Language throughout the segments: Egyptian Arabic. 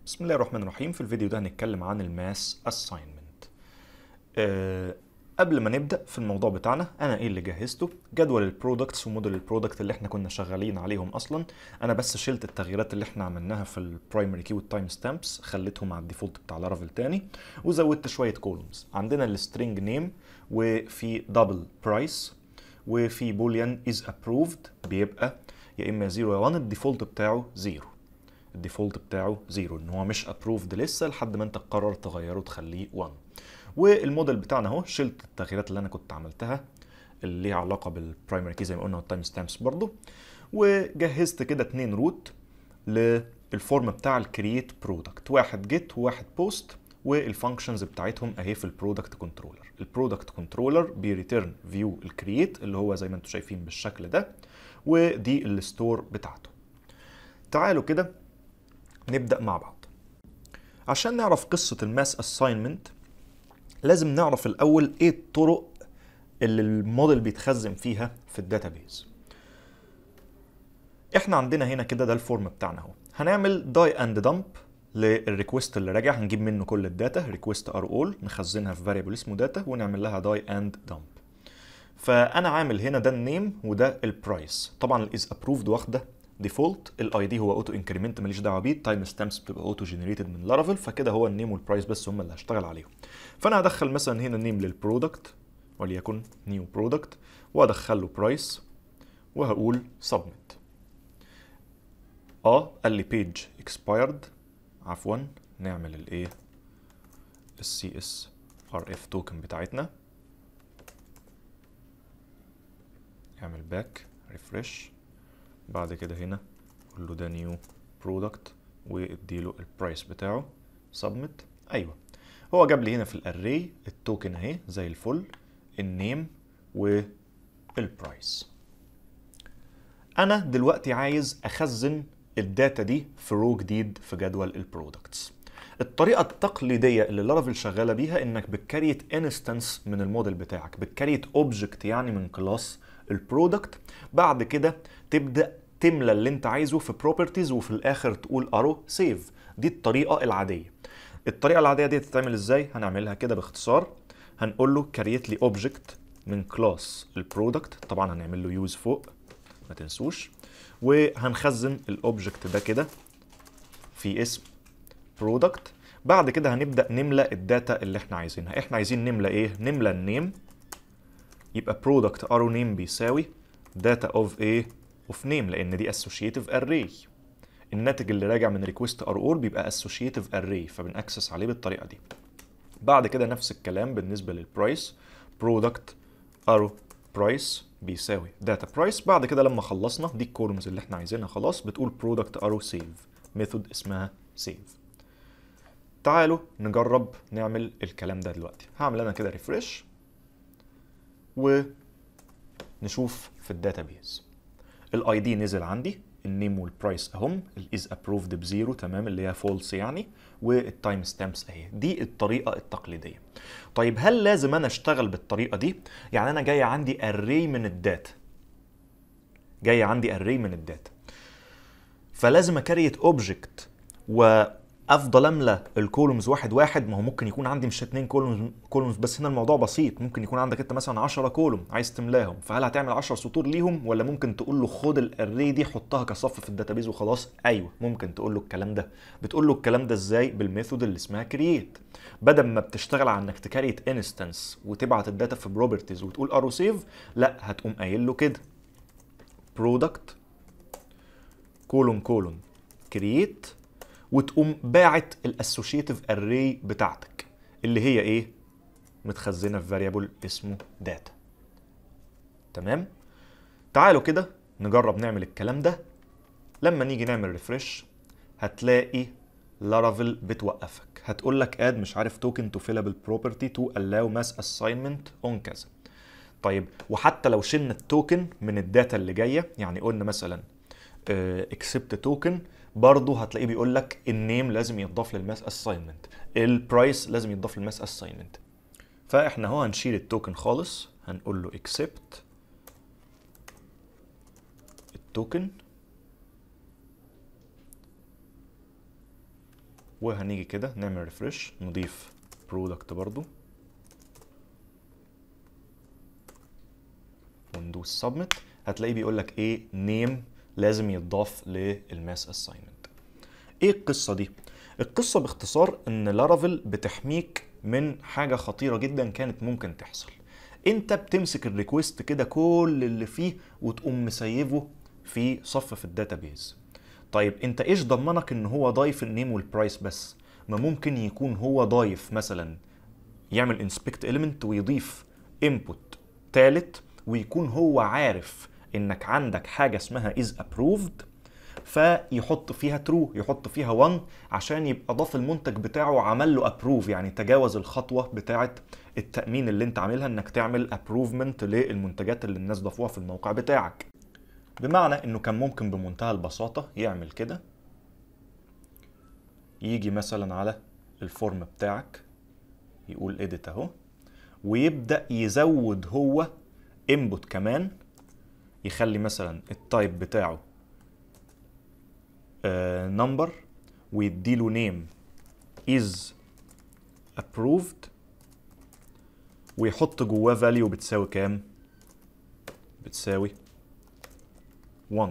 بسم الله الرحمن الرحيم في الفيديو ده هنتكلم عن الماس اساينمنت أه قبل ما نبدا في الموضوع بتاعنا انا ايه اللي جهزته جدول البرودكتس وموديل البرودكت اللي احنا كنا شغالين عليهم اصلا انا بس شلت التغييرات اللي احنا عملناها في البرايمري كي والتايم ستامبس خليتهم على الديفولت بتاع لارافيل تاني وزودت شويه كولومز عندنا السترينج نيم وفي دبل برايس وفي بوليان از ابروفد بيبقى يا اما 0 يا 1 الديفولت بتاعه 0 الديفولت بتاعه 0 ان هو مش ابروفد لسه لحد ما انت تقرر تغيره تخليه 1 والموديل بتاعنا اهو شلت التغييرات اللي انا كنت عملتها اللي ليها علاقه بالبرايمري كي زي ما قلنا والتايم ستامبس برضو وجهزت كده اتنين روت للفورم بتاع الكرييت برودكت واحد جيت وواحد بوست والفانكشنز بتاعتهم اهي في البرودكت كنترولر البرودكت كنترولر بيريتيرن فيو الكرييت اللي هو زي ما انتم شايفين بالشكل ده ودي الستور بتاعته تعالوا كده نبدا مع بعض عشان نعرف قصه الماس اساينمنت لازم نعرف الاول ايه الطرق اللي الموديل بيتخزن فيها في الداتابيز احنا عندنا هنا كده ده الفورم بتاعنا اهو هنعمل داي اند دمب للريكوست اللي راجع هنجيب منه كل الداتا ريكوست ار اول نخزنها في فاريبل اسمه داتا ونعمل لها داي اند دمب فانا عامل هنا ده النيم وده البرايس طبعا الاز ابروفد واخده ديفولت الاي دي هو اوتو انكريمنت ماليش دعوه بيه التايم ستامبس بتبقى اوتو جنريتد من لارافيل فكده هو النيم والبرايس بس هم اللي هشتغل عليهم فانا هدخل مثلا هنا النيم للبرودكت وليكن نيو برودكت وادخل له برايس وهقول سبميت اه قال لي بيج اكسبايرد عفوا نعمل الايه السي اس ار اف توكن بتاعتنا اعمل باك ريفرش بعد كده هنا قول له ده نيو برودكت واديله البرايس بتاعه سبميت ايوه هو جاب لي هنا في الاري التوكن اهي زي الفل النيم والبرايس انا دلوقتي عايز اخزن الداتا دي في رو جديد في جدول البرودكتس الطريقه التقليديه اللي لارافيل شغاله بيها انك بتكريت انستنس من الموديل بتاعك بتكريت اوبجكت يعني من كلاس البرودكت بعد كده تبدا تملى اللي انت عايزه في بروبرتيز وفي الاخر تقول ارو سيف دي الطريقه العاديه الطريقه العاديه دي تتعمل ازاي هنعملها كده باختصار هنقول له كريت لي اوبجكت من كلاس البرودكت طبعا هنعمل له يوز فوق ما تنسوش وهنخزن الاوبجكت ده كده في اسم برودكت بعد كده هنبدا نملى الداتا اللي احنا عايزينها احنا عايزين نملى ايه نملى النيم يبقى برودكت ارو نيم بيساوي داتا اوف ايه اوف نيم لان دي اسوشيتيف اري الناتج اللي راجع من ريكوست ار اول بيبقى اسوشيتيف اري فبنأكسس عليه بالطريقه دي بعد كده نفس الكلام بالنسبه للبرايس برودكت ارو برايس بيساوي داتا برايس بعد كده لما خلصنا دي الكولومز اللي احنا عايزينها خلاص بتقول برودكت ارو سيف ميثود اسمها سيف تعالوا نجرب نعمل الكلام ده دلوقتي هعمل انا كده ريفرش ونشوف في الداتابيز الاي دي نزل عندي النيم والبرايس اهم الاز ابروفد بزيرو تمام اللي هي فولس يعني والتايم ستامبس اهي دي الطريقه التقليديه طيب هل لازم انا اشتغل بالطريقه دي يعني انا جاي عندي اري من الداتا جاي عندي اري من الداتا فلازم اكريت اوبجكت وافضل املى الكولومز واحد واحد ما هو ممكن يكون عندي مش اتنين كولومز كولومز بس هنا الموضوع بسيط ممكن يكون عندك انت مثلا 10 كولوم عايز تملاهم فهل هتعمل 10 سطور ليهم ولا ممكن تقول له خد الاري دي حطها كصف في الداتابيز وخلاص ايوه ممكن تقول له الكلام ده بتقول له الكلام ده ازاي بالميثود اللي اسمها كرييت بدل ما بتشتغل على انك تكريت انستنس وتبعت الداتا في بروبرتيز وتقول ارو سيف لا هتقوم قايل له كده برودكت كولون كولون كرييت وتقوم باعت الاسوشيتيف اري بتاعتك اللي هي ايه متخزنه في فاريبل اسمه داتا تمام تعالوا كده نجرب نعمل الكلام ده لما نيجي نعمل ريفرش هتلاقي لارافيل بتوقفك هتقول لك اد مش عارف توكن تو فيلابل بروبرتي تو allow ماس اساينمنت اون كذا طيب وحتى لو شلنا التوكن من الداتا اللي جايه يعني قلنا مثلا اكسبت توكن برضه هتلاقيه بيقول لك النيم لازم يتضاف للماس اساينمنت البرايس لازم يتضاف للماس اساينمنت فاحنا هو هنشيل التوكن خالص هنقول له اكسبت التوكن وهنيجي كده نعمل ريفرش نضيف برودكت برضو وندوس سبميت هتلاقيه بيقول لك ايه نيم لازم يتضاف للماس اساينمنت ايه القصه دي القصه باختصار ان لارافيل بتحميك من حاجه خطيره جدا كانت ممكن تحصل انت بتمسك الريكوست كده كل اللي فيه وتقوم مسيفه في صف في الداتابيز طيب انت ايش ضمنك ان هو ضايف النيم والبرايس بس ما ممكن يكون هو ضايف مثلا يعمل انسبكت اليمنت ويضيف انبوت ثالث ويكون هو عارف انك عندك حاجه اسمها از ابروفد فيحط فيها ترو يحط فيها 1 عشان يبقى ضاف المنتج بتاعه وعمل له ابروف يعني تجاوز الخطوه بتاعه التامين اللي انت عاملها انك تعمل ابروفمنت للمنتجات اللي الناس ضافوها في الموقع بتاعك بمعنى انه كان ممكن بمنتهى البساطه يعمل كده يجي مثلا على الفورم بتاعك يقول اديت اهو ويبدا يزود هو انبوت كمان يخلي مثلا التايب بتاعه نمبر ويديله نيم is approved ويحط جواه فاليو بتساوي كام بتساوي 1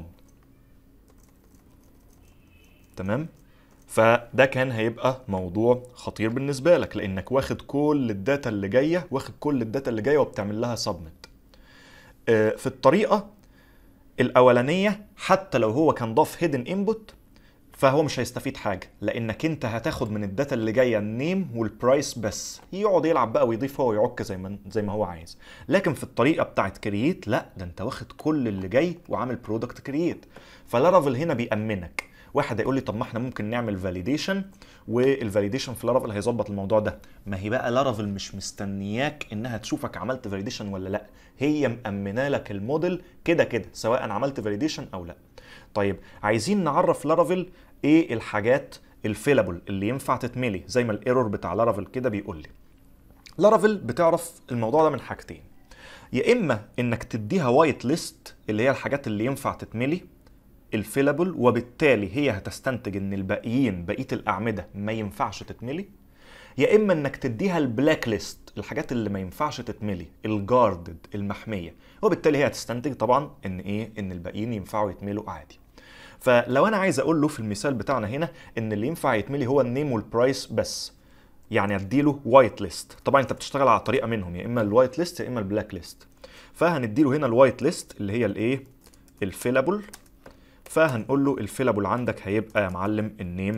تمام فده كان هيبقى موضوع خطير بالنسبه لك لانك واخد كل الداتا اللي جايه واخد كل الداتا اللي جايه وبتعمل لها سبميت في الطريقه الاولانيه حتى لو هو كان ضاف هيدن انبوت فهو مش هيستفيد حاجه لانك انت هتاخد من الداتا اللي جايه النيم والبرايس بس يقعد يلعب بقى ويضيف هو ويعك زي ما زي ما هو عايز لكن في الطريقه بتاعت كرييت لا ده انت واخد كل اللي جاي وعامل برودكت كرييت فلارافيل هنا بيامنك واحد هيقول لي طب ما احنا ممكن نعمل فاليديشن والفاليديشن في لارافيل هيظبط الموضوع ده ما هي بقى لارافيل مش مستنياك انها تشوفك عملت فاليديشن ولا لا هي مأمنه لك الموديل كده كده سواء عملت فاليديشن او لا طيب عايزين نعرف لارافيل ايه الحاجات الفيلابل اللي ينفع تتملي زي ما الايرور بتاع لارافيل كده بيقول لي لارافيل بتعرف الموضوع ده من حاجتين يا اما انك تديها وايت ليست اللي هي الحاجات اللي ينفع تتملي الفيلابل وبالتالي هي هتستنتج ان الباقيين بقيه الاعمده ما ينفعش تتملي يا اما انك تديها البلاك ليست الحاجات اللي ما ينفعش تتملي الجاردد المحميه وبالتالي هي هتستنتج طبعا ان ايه ان الباقيين ينفعوا يتملوا عادي فلو انا عايز اقول له في المثال بتاعنا هنا ان اللي ينفع يتملي هو النيم والبرايس بس يعني اديله وايت ليست طبعا انت بتشتغل على طريقه منهم يا اما الوايت ليست يا اما البلاك ليست فهنديله هنا الوايت ليست اللي هي الايه الفيلابل فهنقول له الفيلابل عندك هيبقى يا معلم النيم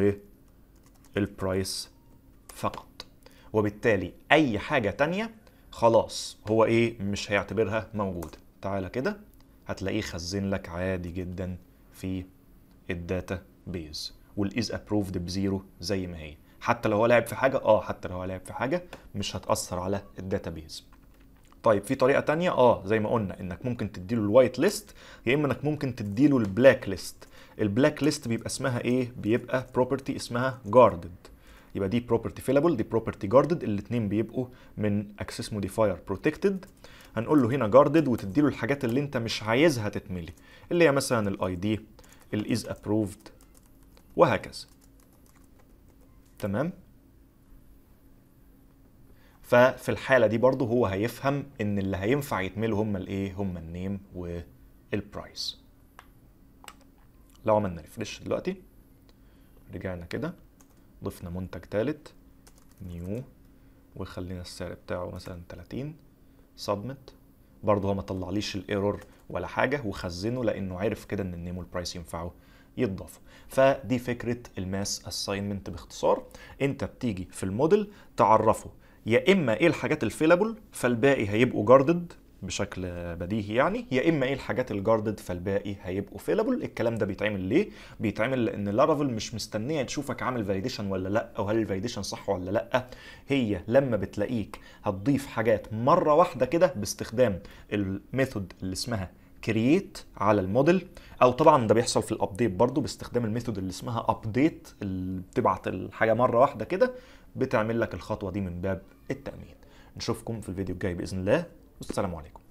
والبرايس فقط وبالتالي اي حاجه تانية خلاص هو ايه مش هيعتبرها موجوده تعالى كده هتلاقيه خزن لك عادي جدا في الداتا بيز والايز ابروفد بزيرو زي ما هي حتى لو هو لعب في حاجه اه حتى لو هو لعب في حاجه مش هتاثر على الداتا بيز طيب في طريقه تانية اه زي ما قلنا انك ممكن تديله الوايت ليست يا اما انك ممكن تديله البلاك ليست البلاك ليست بيبقى اسمها ايه بيبقى بروبرتي اسمها جاردد يبقى دي بروبرتي فيلابل دي بروبرتي جاردد الاثنين بيبقوا من اكسس موديفاير بروتكتد هنقول له هنا جاردد وتديله الحاجات اللي انت مش عايزها تتملي اللي هي مثلا الاي دي الايز ابروفد وهكذا تمام ففي الحالة دي برضه هو هيفهم ان اللي هينفع يتملوا هم الايه هم النيم والبرايس لو عملنا ريفرش دلوقتي رجعنا كده ضفنا منتج ثالث نيو وخلينا السعر بتاعه مثلا 30 سبمت برضه هو ما طلعليش الايرور ولا حاجه وخزنه لانه عرف كده ان النيم والبرايس ينفعوا يتضافوا فدي فكره الماس اساينمنت باختصار انت بتيجي في الموديل تعرفه يا اما ايه الحاجات الفيلابل فالباقي هيبقوا جاردد بشكل بديهي يعني يا اما ايه الحاجات الجاردد فالباقي هيبقوا فيلابل الكلام ده بيتعمل ليه بيتعمل لان لارافيل مش مستنيه تشوفك عامل فاليديشن ولا لا او هل الفاليديشن صح ولا لا هي لما بتلاقيك هتضيف حاجات مره واحده كده باستخدام الميثود اللي اسمها كرييت على الموديل او طبعا ده بيحصل في الابديت برضو باستخدام الميثود اللي اسمها ابديت اللي بتبعت الحاجه مره واحده كده بتعمل لك الخطوه دي من باب التامين نشوفكم في الفيديو الجاي باذن الله والسلام عليكم